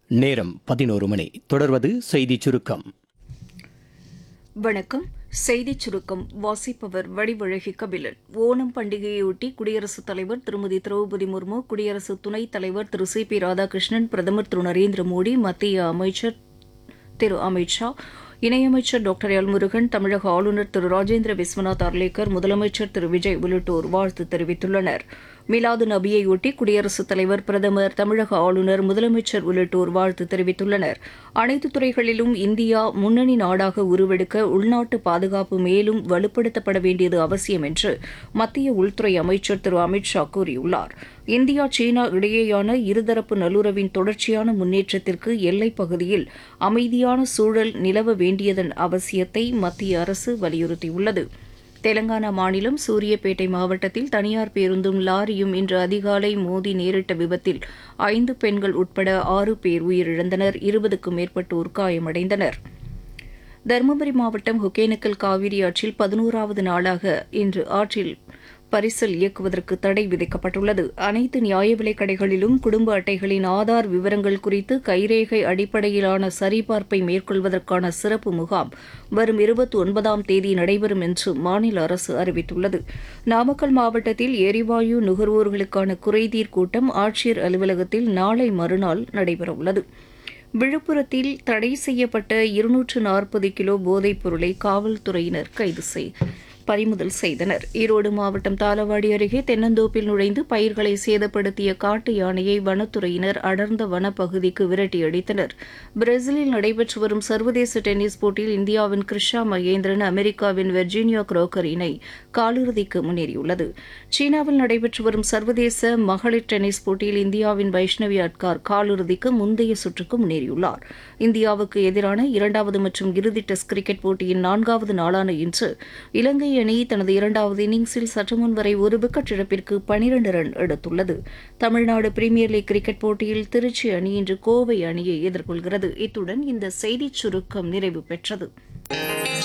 நேரம் பதினோரு மணி தொடர்வது செய்திச் சுருக்கம் வணக்கம் செய்திச் சுருக்கம் வாசிப்பவர் வடிவழகி கபிலன் ஓணம் பண்டிகையொட்டி குடியரசுத் தலைவர் திருமதி திரௌபதி முர்மு குடியரசு துணைத் தலைவர் திரு சி பி ராதாகிருஷ்ணன் பிரதமர் திரு நரேந்திர மோடி மத்திய அமைச்சர் திரு அமித் ஷா இணையமைச்சர் டாக்டர் எல் முருகன் தமிழக ஆளுநர் திரு ராஜேந்திர விஸ்வநாத் அர்லேக்கர் முதலமைச்சர் திரு விஜய் உள்ளிட்டோர் வாழ்த்து தெரிவித்துள்ளனர் மிலாது நபியையொட்டி குடியரசுத் தலைவர் பிரதமர் தமிழக ஆளுநர் முதலமைச்சர் உள்ளிட்டோர் வாழ்த்து தெரிவித்துள்ளனர் அனைத்து துறைகளிலும் இந்தியா முன்னணி நாடாக உருவெடுக்க உள்நாட்டு பாதுகாப்பு மேலும் வலுப்படுத்தப்பட வேண்டியது அவசியம் என்று மத்திய உள்துறை அமைச்சர் திரு அமித் ஷா கூறியுள்ளார் இந்தியா சீனா இடையேயான இருதரப்பு நல்லுறவின் தொடர்ச்சியான முன்னேற்றத்திற்கு எல்லைப் பகுதியில் அமைதியான சூழல் நிலவ வேண்டியதன் அவசியத்தை மத்திய அரசு வலியுறுத்தியுள்ளது தெலங்கானா மாநிலம் சூரியப்பேட்டை மாவட்டத்தில் தனியார் பேருந்தும் லாரியும் இன்று அதிகாலை மோதி நேரிட்ட விபத்தில் ஐந்து பெண்கள் உட்பட ஆறு பேர் உயிரிழந்தனர் இருபதுக்கும் மேற்பட்டோர் காயமடைந்தனர் தருமபுரி மாவட்டம் ஒகேனக்கல் காவிரி ஆற்றில் பதினோராவது நாளாக இன்று ஆற்றில் பரிசல் இயக்குவதற்கு தடை விதிக்கப்பட்டுள்ளது அனைத்து நியாய விலைக் கடைகளிலும் குடும்ப அட்டைகளின் ஆதார் விவரங்கள் குறித்து கைரேகை அடிப்படையிலான சரிபார்ப்பை மேற்கொள்வதற்கான சிறப்பு முகாம் வரும் இருபத்தி ஒன்பதாம் தேதி நடைபெறும் என்று மாநில அரசு அறிவித்துள்ளது நாமக்கல் மாவட்டத்தில் எரிவாயு நுகர்வோர்களுக்கான குறைதீர் கூட்டம் ஆட்சியர் அலுவலகத்தில் நாளை மறுநாள் நடைபெறவுள்ளது விழுப்புரத்தில் தடை செய்யப்பட்ட இருநூற்று நாற்பது கிலோ போதைப் பொருளை காவல்துறையினர் கைது செய் பறிமுதல் செய்தனர் ஈரோடு மாவட்டம் தாளவாடி அருகே தென்னந்தோப்பில் நுழைந்து பயிர்களை சேதப்படுத்திய காட்டு யானையை வனத்துறையினர் அடர்ந்த வனப்பகுதிக்கு விரட்டியடித்தனர் பிரேசிலில் நடைபெற்று வரும் சர்வதேச டென்னிஸ் போட்டியில் இந்தியாவின் கிருஷா மகேந்திரன் அமெரிக்காவின் வெர்ஜீனியா குரோக்கர் இணை காலிறுதிக்கு முன்னேறியுள்ளது சீனாவில் நடைபெற்று வரும் சர்வதேச மகளிர் டென்னிஸ் போட்டியில் இந்தியாவின் வைஷ்ணவி அட்கார் காலிறுதிக்கு முந்தைய சுற்றுக்கு முன்னேறியுள்ளார் இந்தியாவுக்கு எதிரான இரண்டாவது மற்றும் இறுதி டெஸ்ட் கிரிக்கெட் போட்டியின் நான்காவது நாளான இன்று இலங்கை அணி தனது இரண்டாவது இன்னிங்ஸில் சற்று முன் வரை ஒரு விக்கெட் இழப்பிற்கு பனிரண்டு ரன் எடுத்துள்ளது தமிழ்நாடு பிரீமியர் லீக் கிரிக்கெட் போட்டியில் திருச்சி அணி இன்று கோவை அணியை எதிர்கொள்கிறது இத்துடன் இந்த செய்திச் சுருக்கம் நிறைவு பெற்றது